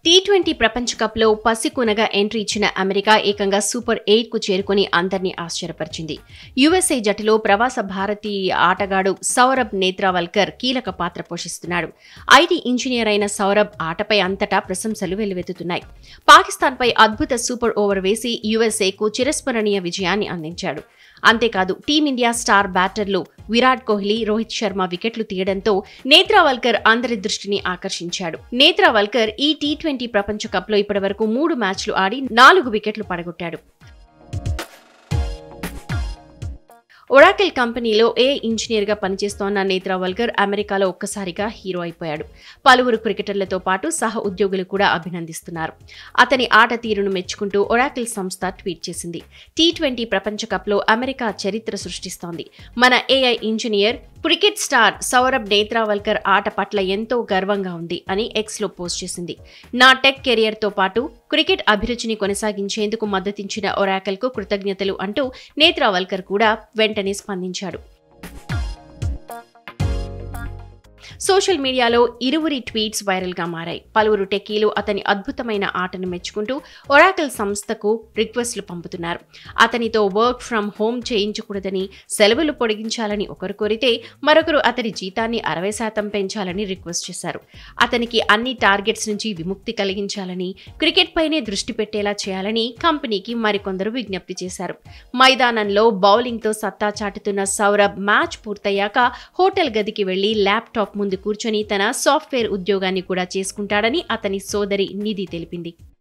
tea twenty ప్రపంచ కప్లో పసికూనగా ఎంట్రీ ఇచ్చిన అమెరికా ఏకంగా సూపర్ ఎయిట్ కు చేరుకుని అందరినీ ఆశ్చర్యపరిచింది యుఎస్ఏ జట్టులో ప్రవాస భారతీయ ఆటగాడు సౌరభ్ నేత్రావల్కర్ కీలక పాత్ర పోషిస్తున్నాడు ఐటీ ఇంజనీర్ అయిన సౌరభ్ ఆటపై అంతటా ప్రశంసలు వెల్లువెత్తుతున్నాయి పాకిస్తాన్పై అద్భుత సూపర్ ఓవర్ వేసి యుఎస్ఏకు చిరస్మరణీయ విజయాన్ని అందించాడు అంతేకాదు టీమిండియా స్టార్ బ్యాటర్లు విరాట్ కోహ్లీ రోహిత్ శర్మ వికెట్లు తీయడంతో నేత్రావల్కర్ అందరి దృష్టిని ఆకర్షించాడు నేత్రావల్కర్ ఈ టీ ట్వంటీ ప్రపంచ కప్లో ఇప్పటివరకు మూడు మ్యాచ్లు ఆడి నాలుగు వికెట్లు పడగొట్టాడు ఒరాకిల్ కంపెనీలో ఏ ఇంజనీర్ గా పనిచేస్తోన్న నేత్రావల్కర్ అమెరికాలో ఒక్కసారిగా హీరో అయిపోయాడు పలువురు క్రికెటర్లతో పాటు సహ ఉద్యోగులు కూడా అభినందిస్తున్నారు అతని ఆట తీరును మెచ్చుకుంటూ ఒరాకిల్ సంస్థ ట్వీట్ చేసింది టీ ట్వంటీ ప్రపంచ కప్లో అమెరికా చరిత్ర సృష్టిస్తోంది మన AI engineer cricket star Saurabh Netravalkar ఆట పట్ల ఎంతో గర్వంగా ఉంది అని ఎక్స్లో పోస్ట్ చేసింది నా టెక్ కెరియర్తో పాటు క్రికెట్ అభిరుచిని కొనసాగించేందుకు మద్దతించిన ఒరాకల్కు కృతజ్ఞతలు అంటూ నేత్రావల్కర్ కూడా వెంటనే స్పందించాడు సోషల్ మీడియాలో ఇరువురి ట్వీట్స్ వైరల్ గా మారాయి పలువురు టెక్కీలు అతని అద్భుతమైన ఆటను మెచ్చుకుంటూ ఒరాకల్ సంస్థకు రిక్వెస్ట్లు పంపుతున్నారు అతనితో వర్క్ ఫ్రం హోమ్ చేయించకూడదని సెలవులు పొడిగించాలని ఒకరు కోరితే మరొకరు అతని జీతాన్ని అరవై శాతం పెంచాలని రిక్వెస్ట్ చేశారు అతనికి అన్ని టార్గెట్స్ నుంచి విముక్తి కలిగించాలని క్రికెట్ పైనే దృష్టి పెట్టేలా చేయాలని కంపెనీకి మరికొందరు విజ్ఞప్తి చేశారు మైదానంలో బౌలింగ్తో సత్తా చాటుతున్న సౌరభ్ మ్యాచ్ పూర్తయ్యాక హోటల్ గదికి వెళ్లి ల్యాప్టాప్ ముందు కూర్చొని తన సాఫ్ట్వేర్ ఉద్యోగాన్ని కూడా చేసుకుంటాడని అతని సోదరి నిధి తెలిపింది